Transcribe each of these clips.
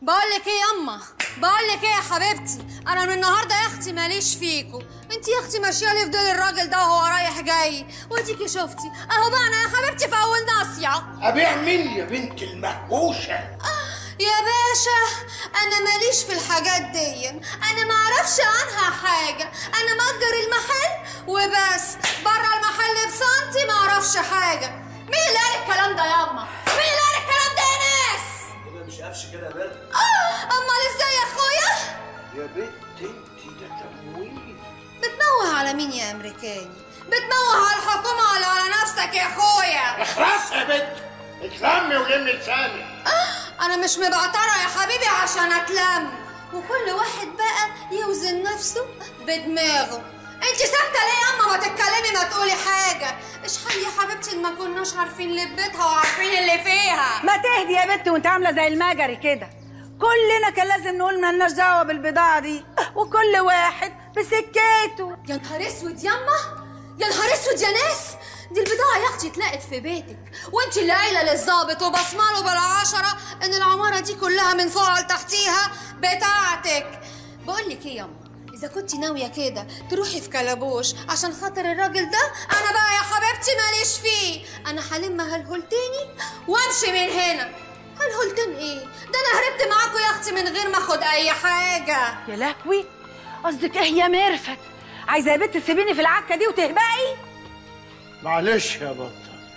بقول لك ايه ياما بقول لك ايه يا حبيبتي انا من النهارده يا اختي ماليش فيكو انت يا اختي ماشيه لي في دول الراجل ده وهو رايح جاي واديكي شفتي اهو بقى انا يا حبيبتي في اول ناصيه ابيع مين يا بنت المهبوشه يا باشا انا ماليش في الحاجات دي انا ما اعرفش عنها حاجه انا مأجر المحل وبس بره المحل بسنتي ما اعرفش حاجه مين اللي قال الكلام ده ياما مين اللي قال الكلام ده يا ناس كده مش قفش كده يا مرد آه، امال ازاي يا اخويا يا بنت انت ده تمويل بتموه على مين يا امريكاني بتموه على الحكومه ولا على نفسك يا اخويا اخرس يا بنت اتلمي ولمي لسانك انا مش مبعترة يا حبيبي عشان اتلم وكل واحد بقى يوزن نفسه بدماغه انت ساكتة ليه يا اما ما تتكلمي ما تقولي حاجة اشحال يا حبيبتي إن ما كناش عارفين اللي في بيتها وعارفين اللي فيها ما تهدي يا بت وانت عامله زي المجري كده كلنا كان لازم نقول مالناش دعوه بالبضاعه دي وكل واحد بسكته يا نهار اسود ياما يا نهار اسود يا ناس دي البضاعة يا اختي اتلقت في بيتك وانت اللي قايلة للظابط وبصماله بالعشرة ان العمارة دي كلها من فوق لتحتيها بتاعتك بقول لك ايه ياما اذا كنت ناوية كده تروحي في كلبوش عشان خاطر الراجل ده انا بقى يا حبيبتي ماليش فيه انا هلم هالهولتيني وامشي من هنا هالهولتين ايه ده انا هربت معاكوا يا اختي من غير ما اخد اي حاجة يا لهوي قصدك ايه يا ميرفت عايزه يا بت تسيبيني في العكه دي وتهبقي معلش يا بطة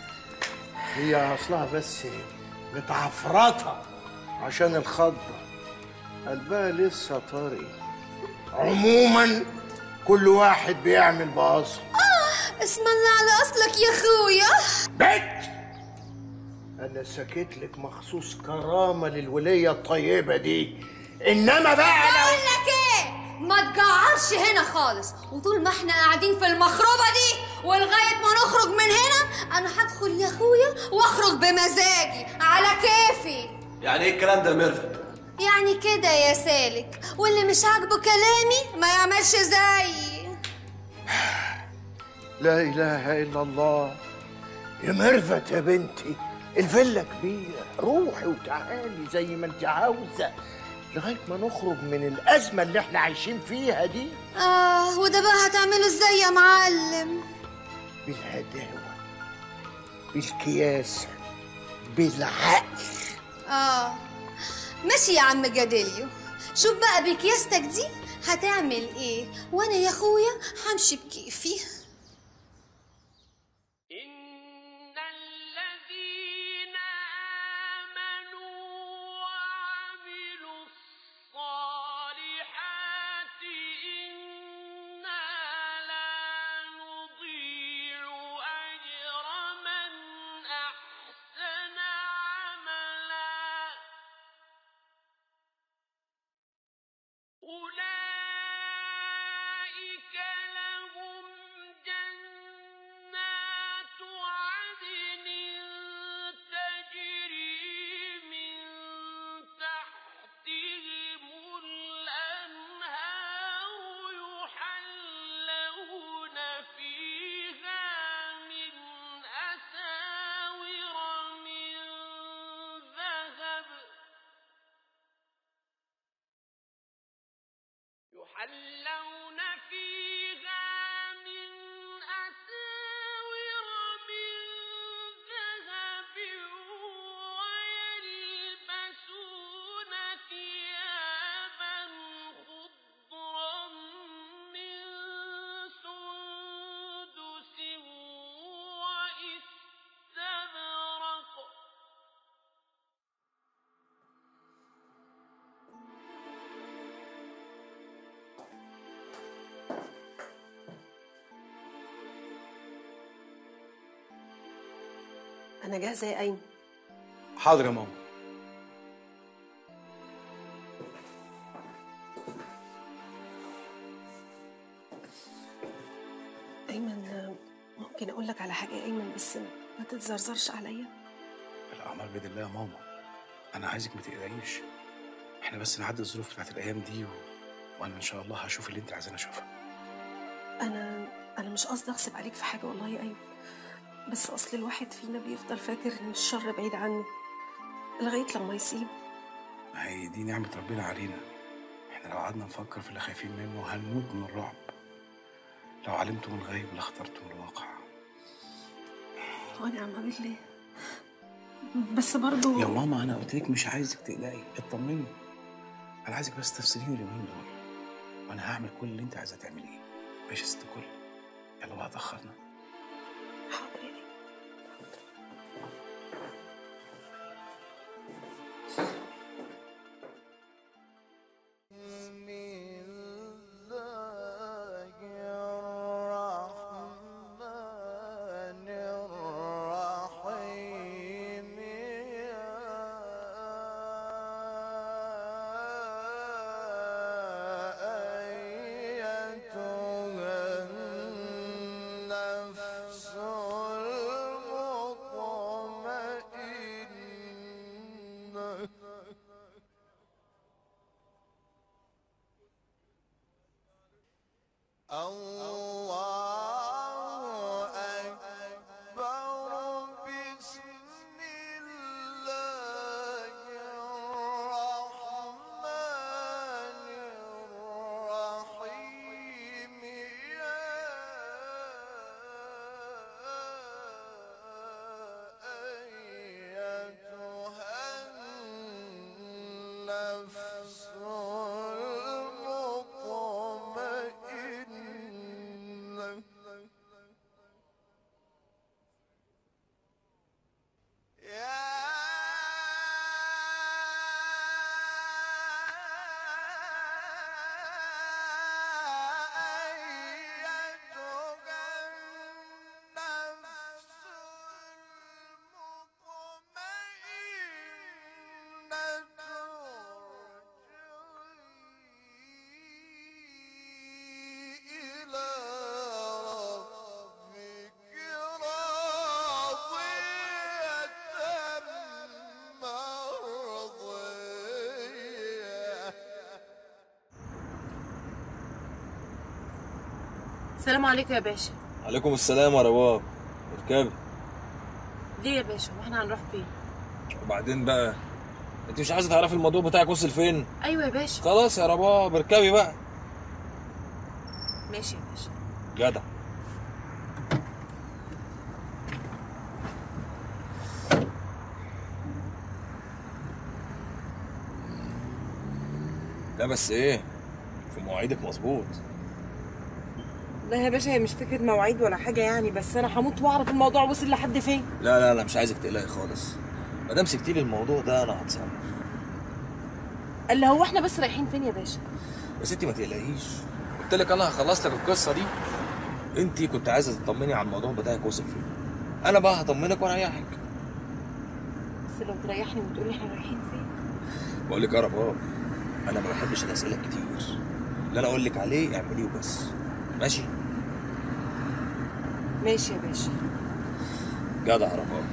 هي اصلها بس متعفرطة عشان الخضة قلبها لسه طري عموما كل واحد بيعمل بأصله اسم الله على اصلك يا اخويا بت انا سكت لك مخصوص كرامة للولية الطيبة دي انما بقى لو بقول لك ايه ما تجعرش هنا خالص وطول ما احنا قاعدين في المخروبه دي ولغايه ما نخرج من هنا انا هدخل يا اخويا واخرج بمزاجي على كيفي يعني ايه الكلام ده يا مرفت يعني كده يا سالك واللي مش عاجبه كلامي ما يعملش زيي لا اله الا الله يا مرفت يا بنتي الفيلا كبيرة روحي وتعالي زي ما انت عاوزة لغاية ما نخرج من الأزمة اللي احنا عايشين فيها دي اه وده بقى هتعمله ازاي يا معلم بالهداوة بالكياسة بالعقل اه ماشي يا عم جاديليو شوف بقى بكياستك دي هتعمل ايه وانا يا اخويا همشي بكيفي إن الذين آمنوا وعملوا الصالحات إنا لا نضيع أجر من أحسن عملا أولئك لهم جنات عدن تجري من تحتهم الأنهار يحلون فيها من أساور من ذهب يحلون فيها من أساور من ذهب ويلبسون ثيابا خضرا من سندس وإستبرق أنا جاهزة يا أيمن حاضر يا ماما أيمن آه، ممكن أقول لك على حاجة يا أيمن بس ما تتزرزرش عليا الاعمال بيد الله يا ماما انا عايزك ما تقلقيش احنا بس نعدي الظروف بتاعت الايام دي و... وانا ان شاء الله هشوف اللي انت عايزاني اشوفها أنا أنا مش قصدي أغصب عليك في حاجة والله يا أيمن بس أصل الواحد فينا بيفضل فاكر إن الشر بعيد عنه لغاية لما يصيب ما هي دي نعمة ربنا علينا احنا لو قعدنا نفكر في اللي خايفين منه هنموت من الرعب لو علمتم الغيب لاخترتم الواقع وانا عم اعمل ليه بس برضو يا ماما انا قلت لك مش عايزك تقلقي اطمني انا عايزك بس تفصليني اليومين دول وانا هعمل كل اللي انت عايزه تعمليه ماشي يا ست كل يلا بقى اتاخرنا حاضر يا السلام عليكم يا باشا عليكم السلام يا رباب اركبي ليه يا باشا واحنا هنروح فين وبعدين بقى انت مش عايزه تعرفي الموضوع بتاعك وصل فين ايوه يا باشا خلاص يا رباب اركبي بقى ماشي يا باشا جدع لا بس ايه في مواعيدك مظبوط لا يا باشا هي مش فكره مواعيد ولا حاجه يعني بس انا هموت واعرف الموضوع وصل لحد فين لا لا لا مش عايزك تقلقي خالص ما دام سبتي لي الموضوع ده انا هتصرف اللي هو احنا بس رايحين فين يا باشا بس انت ما تقلقيش قلت لك انا هخلص لك القصه دي انت كنت عايزه تطمني على الموضوع بتاعك وصل فين انا بقى هطمنك واريحك بس لو تريحني وتقولي احنا رايحين فين بقول لك يا رباب انا ما بحبش الاسئله كتير اللي انا اقول لك عليه اعمليه وبس ماشي ماشي يا باشا جدع يا رباب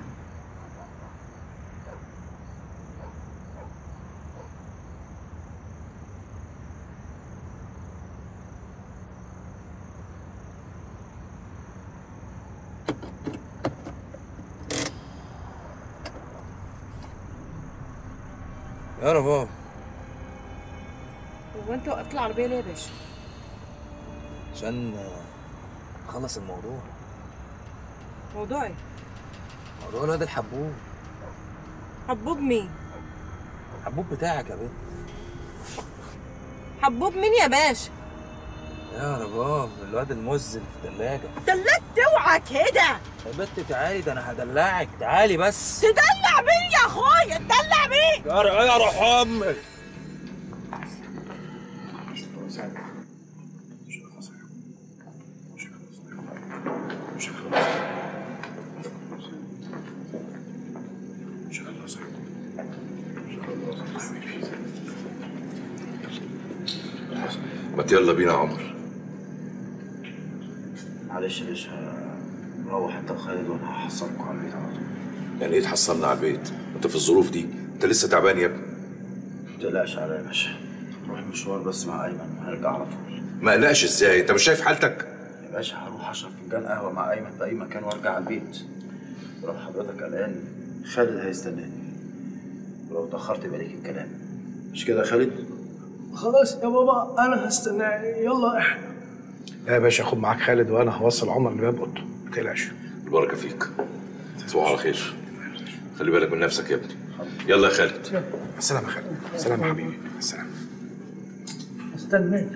يا رباب هو انت وقفت العربيه ليه يا باشا عشان اخلص الموضوع موضوع ايه موضوع الواد الحبوب حبوب مين الحبوب بتاعك يا بنت حبوب مين يا باشا يا رباب الواد المز اللي في الثلاجة دلك اوعى كده يا بنت تعالي ده انا هدلعك تعالي بس تدلع مين يا اخويا تدلع مين يا ر- يا روح امك ما يلا بينا يا عمر معلش يا باشا روح انت وخالد وانا هحصلكوا على البيت على طول يعني ايه تحصلنا على البيت انت في الظروف دي انت لسه تعبان يا ابني ما تقلقش عليا يا باشا روح مشوار بس مع ايمن وهرجع على طول ما قلقش ازاي انت مش شايف حالتك يا باشا هروح اشرب فنجان قهوه مع ايمن في اي مكان وارجع على البيت لو حضرتك قلقان خالد هيستناني ولو اتأخرت يبقى ليك الكلام مش كده يا خالد؟ خلاص يا بابا انا هستنى يلا احنا لا يا باشا خد معاك خالد وانا هوصل عمر لباب اوضته ما تقلقش البركه فيك تصبحوا على خير خلي بالك من نفسك يا ابني يلا يا خالد السلام يا خالد السلام يا حبيبي السلام استناك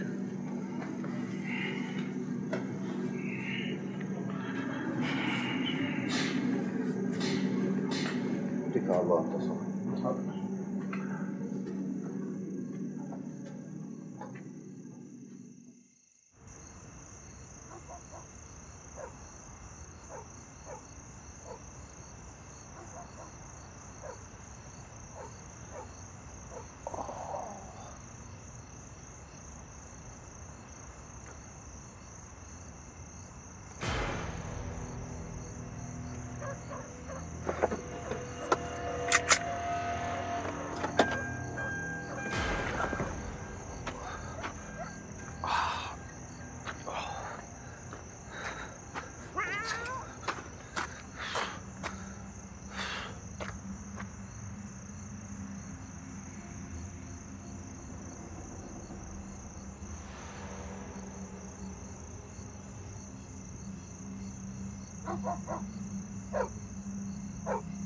اتكل على الله انتصر Oh,